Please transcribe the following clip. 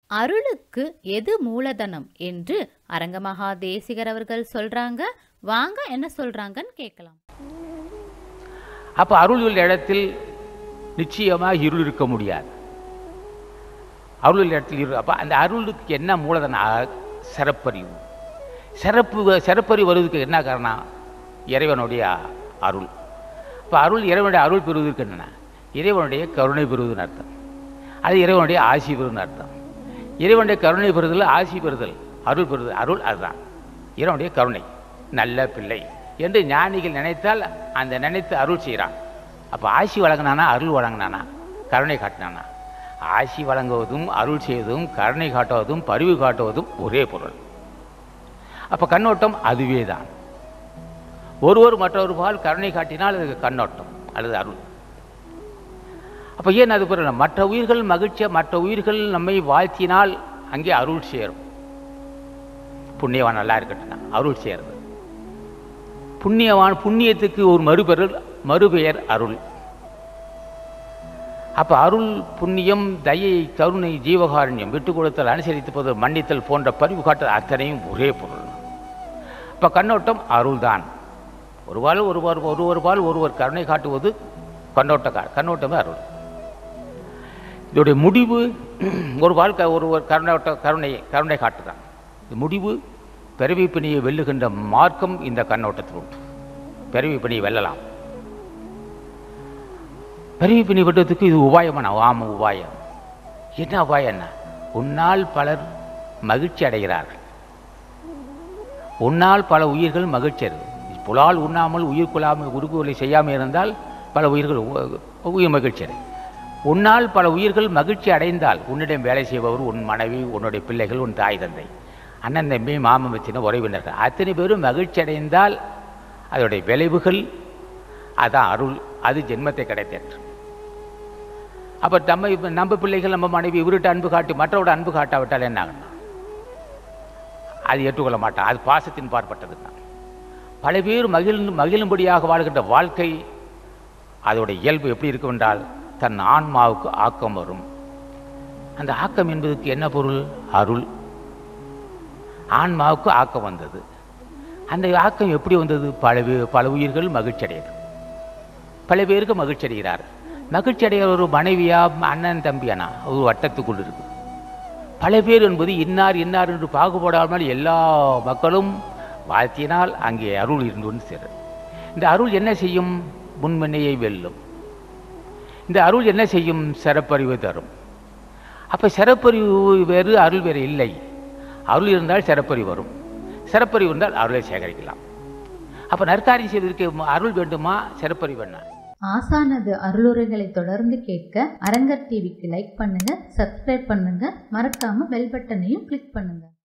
அருளுக்கு எது மூலதனம் என்று அரங்கமகா தேசிகர் அவர்கள் சொல்றாங்க வாங்க என்ன சொல்றாங்கன்னு கேட்கலாம் அப்போ அருள் உள்ள இடத்தில் நிச்சயமாக இருள் இருக்க முடியாது அருள் உள்ள இடத்தில் இருள் அப்போ அந்த அருளுக்கு என்ன மூலதனம் அ- சிறப்பறிவு சிறப்பு வ- சிறப்பறிவு வருவதற்கு என்ன காரணம் இறைவனுடைய அருள் இப்போ அருள் இறைவனுடைய அருள் பெறுவதற்கு என்னென்ன இறைவனுடைய கருணை பெறுவதுன்னு அர்த்தம் அது இறைவனுடைய ஆசி பெறுவதுன்னு அர்த்தம் இறைவனுடைய கருணை பெறுதல் ஆசி பெறுதல் அருள் பெறுதல் அருள் அதுதான் இறைவனுடைய கருணை நல்ல பிள்ளை என்று ஞானிகள் நினைத்தால் அந்த நினைத்து அருள் செய்கிறான் அப்போ ஆசி வழங்கினானா அருள் வழங்கினானா கருணை காட்டினானா ஆசி வழங்குவதும் அருள் செய்வதும் கருணை காட்டுவதும் பரிவு காட்டுவதும் ஒரே பொருள் அப்போ கண்ணோட்டம் அதுவே தான் ஒருவர் மற்றொரு பால் கருணை காட்டினால் அதுக்கு கண்ணோட்டம் அல்லது அருள் அப்போ ஏன் அது பிறகு மற்ற உயிர்கள் மகிழ்ச்சியா மற்ற உயிர்கள் நம்மை வாழ்த்தினால் அங்கே அருள் சேரும் புண்ணியவான் நல்லா இருக்கட்டும் அருள் சேருது புண்ணியவான் புண்ணியத்துக்கு ஒரு மறுபெயர் மறுபெயர் அருள் அப்போ அருள் புண்ணியம் தயை கருணை ஜீவகாருண்யம் விட்டு கொடுத்தல் அனுசரித்துப்பது மன்னித்தல் போன்ற பரிவு காட்டல் அத்தனையும் ஒரே பொருள் இப்போ கண்ணோட்டம் அருள்தான் ஒருவாள் ஒருவர் ஒருவர் பால் ஒருவர் கருணை காட்டுவது கண்ணோட்ட கா- கண்ணோட்டமே அருள் இதோடைய முடிவு ஒரு வாழ்க்கை ஒருவர் கருணோட்ட கருணை கருணை காட்டுதான் இது முடிவு பிறவி பிணியை வெல்லுகின்ற மார்க்கம் இந்த கண்ணோட்டத்தில் உண்டு பிறவி பிணியை வெல்லலாம் பிறவி பிணி வெட்டுறதுக்கு இது உபாயமான ஆம உபாயம் என்ன உபாயம் என்ன உன்னால் பலர் மகிழ்ச்சி அடைகிறார்கள் உன்னால் பல உயிர்கள் மகிழ்ச்சி அடைகிறது புலால் உண்ணாமல் உயிர் கொள்ளாமல் உருகுவலை செய்யாமல் இருந்தால் பல உயிர்கள் உ- உயிர் மகிழ்ச்சி அடை உன்னால் பல உயிர்கள் மகிழ்ச்சி அடைந்தால் உன்னிடம் வேலை செய்பவர் உன் மனைவி உன்னுடைய பிள்ளைகள் உன் தாய் தந்தை அண்ணன் தம்பி மாமன் வச்சின உறவினர்கள் அத்தனை பேரும் மகிழ்ச்சி அடைந்தால் அதோடைய விளைவுகள் அதான் அருள் அது ஜென்மத்தை கிடைத்தேற்று அப்போ நம்ம இப்ப நம்ம பிள்ளைகள் நம்ம மனைவி இவர்கிட்ட அன்பு காட்டி மற்றவோட அன்பு காட்டாவிட்டால் என்ன ஆகும்னா அது ஏற்றுக்கொள்ள மாட்டான் அது பாசத்தின் பார்ப்பட்டது தான் பல பேர் மகிழ்ந்து மகிழும்படியாக வாழ்கின்ற வாழ்க்கை அதோட இயல்பு எப்படி இருக்கும் என்றால் தன் ஆன்மாவுக்கு ஆக்கம் வரும் அந்த ஆக்கம் என்பதற்கு என்ன பொருள் அருள் ஆன்மாவுக்கு ஆக்கம் வந்தது அந்த ஆக்கம் எப்படி வந்தது பல வே- பல உயிர்கள் மகிழ்ச்சி அடையுது பல பேருக்கு மகிழ்ச்சி அடைகிறார் மகிழ்ச்சி அடைகிற ஒரு மனைவியா அண்ணன் தம்பியானா ஒரு வட்டத்துக்குள் இருக்கு பல பேர் என்பது இன்னார் இன்னார் என்று பாகுபடாமல் எல்லா மக்களும் வாழ்த்தினால் அங்கே அருள் இருந்து வந்து சேரும் இந்த அருள் என்ன செய்யும் முன்மனையை வெல்லும் இந்த அருள் என்ன செய்யும் சிறப்பறிவு தரும் அப்போ சிறப்பறிவு வேறு அருள் வேறு இல்லை அருள் இருந்தால் சிறப்பறிவு வரும் சிறப்பறிவு இருந்தால் அருளை சேகரிக்கலாம் அப்போ நற்காரியம் செய்வதற்கு அருள் வேண்டுமா சிறப்பறிவு வேண்டாம் ஆசானது அருளுரைகளை தொடர்ந்து கேட்க அரங்கர் டிவிக்கு லைக் பண்ணுங்க சப்ஸ்கிரைப் பண்ணுங்க மறக்காம பெல் பட்டனையும் கிளிக் பண்ணுங்க